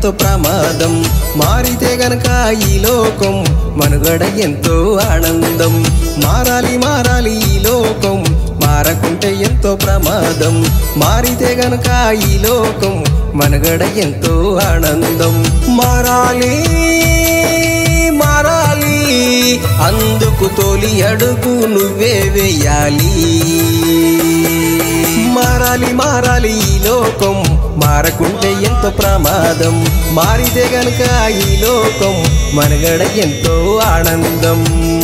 ఎంతో ప్రమాదం మారితే గనక ఈ లోకం మనుగడ ఎంతో ఆనందం మారాలి మారాలి ఈ లోకం మారకుంటే ఎంతో ప్రమాదం మారితే గనక ఈ లోకం మనుగడ ఎంతో ఆనందం మారాలి మారాలి అందుకు తోలి అడుగు నువ్వే వేయాలి మారాలి మారాలి ఈ లోకం మారకుంటే ఎంతో ప్రమాదం మారితే గనుక ఈ లోకం మనగడ ఎంతో ఆనందం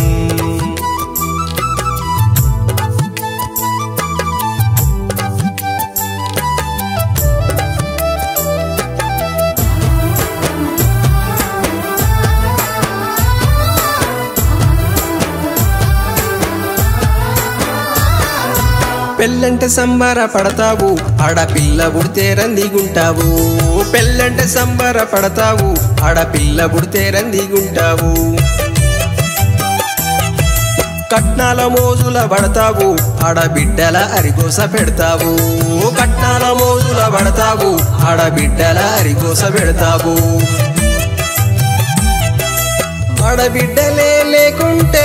పెళ్ళంటే సంబర పడతావు ఆడపిల్ల పుడితే రందిగుంటావు పెళ్ళంటే సంబర పడతావు ఆడపిల్ల పుడితే రందిగుంటావు కట్నాల మోజుల పడతావు ఆడబిడ్డల అరిగోస పెడతావు కట్నాల మోజుల పడతావు ఆడబిడ్డల అరిగోస పెడతావు ఆడబిడ్డలే లేకుంటే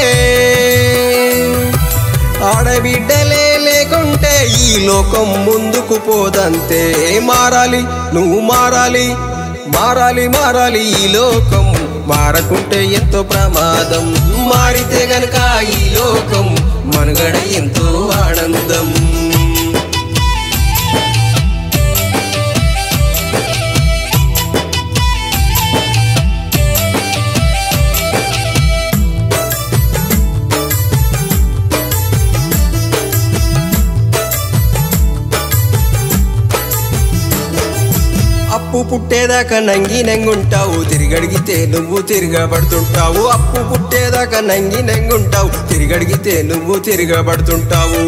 ఆడబిడ్డలే లేకుంటే ఈ లోకం ముందుకు పోదంతే మారాలి నువ్వు మారాలి మారాలి మారాలి ఈ లోకం మారకుంటే ఎంతో ప్రమాదం మారితే గనక ఈ లోకం మనుగడ ఎంతో ఆనందం అప్పు పుట్టేదాకా నంగి నెంగుంటావు తిరిగడిగితే నువ్వు తిరగబడుతుంటావు అప్పు పుట్టేదాకా నంగి నెంగుంటావు తిరిగడిగితే నువ్వు తిరగబడుతుంటావు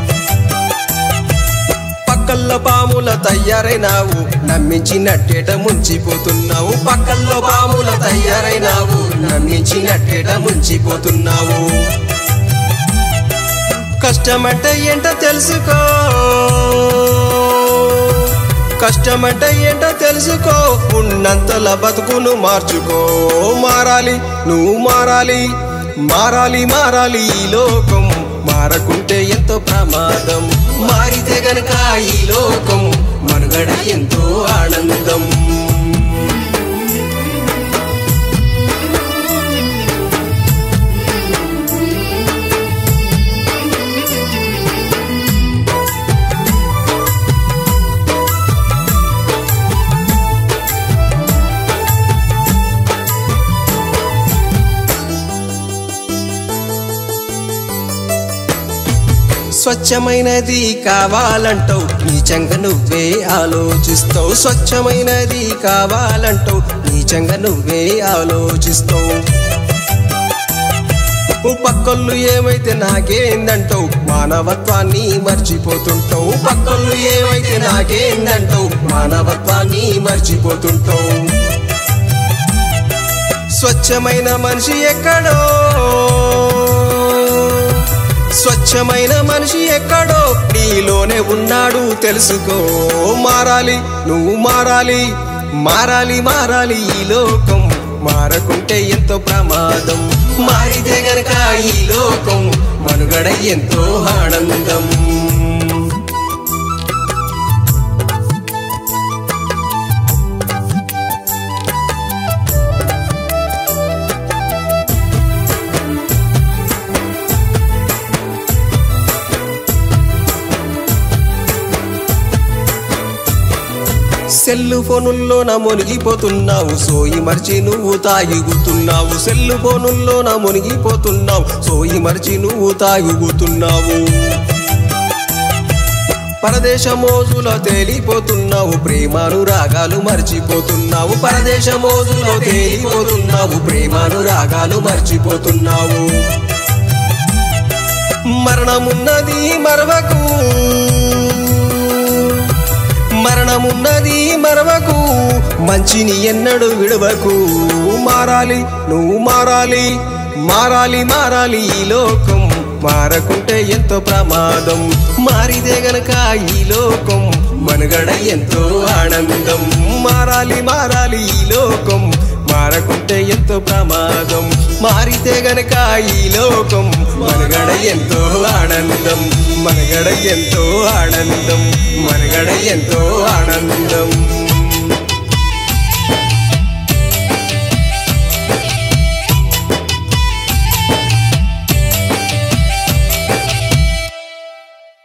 పక్కల్లో పాముల తయారైనావు నమ్మించినట్టేట ముంచిపోతున్నావు పక్కల్లో పాముల తయారైనావు నమ్మించినట్టేట ముంచిపోతున్నావు కష్టమంటే ఏంటో తెలుసుకో కష్టమంటే ఏంటో తెలుసుకో ఉన్నంతల బతుకును మార్చుకో మారాలి నువ్వు మారాలి మారాలి మారాలి ఈ లోకం మారకుంటే ఎంతో ప్రమాదం మారితే గనక ఈ లోకం మనుగడ ఎంతో ఆనందం స్వచ్ఛమైనది కావాలంటావు నీచంగా నువ్వే ఆలోచిస్తావు స్వచ్ఛమైనది కావాలంటావు నీచంగా నువ్వే ఆలోచిస్తావు ఓ పక్కళ్ళు ఏమైతే నాకేందంటావు మానవత్వాన్ని మర్చిపోతుంటావు పక్కళ్ళు ఏమైతే నాకేందంటావు మానవత్వాన్ని మర్చిపోతుంటావు స్వచ్ఛమైన మనిషి ఎక్కడో స్వచ్ఛమైన మనిషి ఎక్కడో నీలోనే ఉన్నాడు తెలుసుకో మారాలి నువ్వు మారాలి మారాలి మారాలి ఈ లోకం మారకుంటే ఎంతో ప్రమాదం మారితే గనక ఈ లోకం మనుగడ ఎంతో ఆనందం సెల్లు ఫోనుల్లోన మునిగిపోతున్నావు సోయి మర్చి నువ్వు తాగిగుతున్నావు సెల్లు ఫోనుల్లోన మునిగిపోతున్నావు సోయి మర్చి నువ్వు తాగిగుతున్నావు పరదేశ మోజులో తేలిపోతున్నావు ప్రేమానురాగాలు మర్చిపోతున్నావు పరదేశ మోజులో తేలిపోతున్నావు ప్రేమానురాగాలు మర్చిపోతున్నావు మరణమున్నది మరవకు మరణమున్నది మరవకు మంచిని ఎన్నడు విడవకు మారాలి నువ్వు మారాలి మారాలి మారాలి ఈ లోకం మారకుంటే ఎంతో ప్రమాదం మారితే గనక ఈ లోకం మనుగడ ఎంతో ఆనందం మారాలి మారాలి ఈ లోకం మారకుంటే ఎంతో ప్రమాదం మారితే గనక ఈ లోకం మనుగడ ఎంతో ఆనందం మనుగడ ఎంతో ఆనందం మనుగడ ఎంతో ఆనందం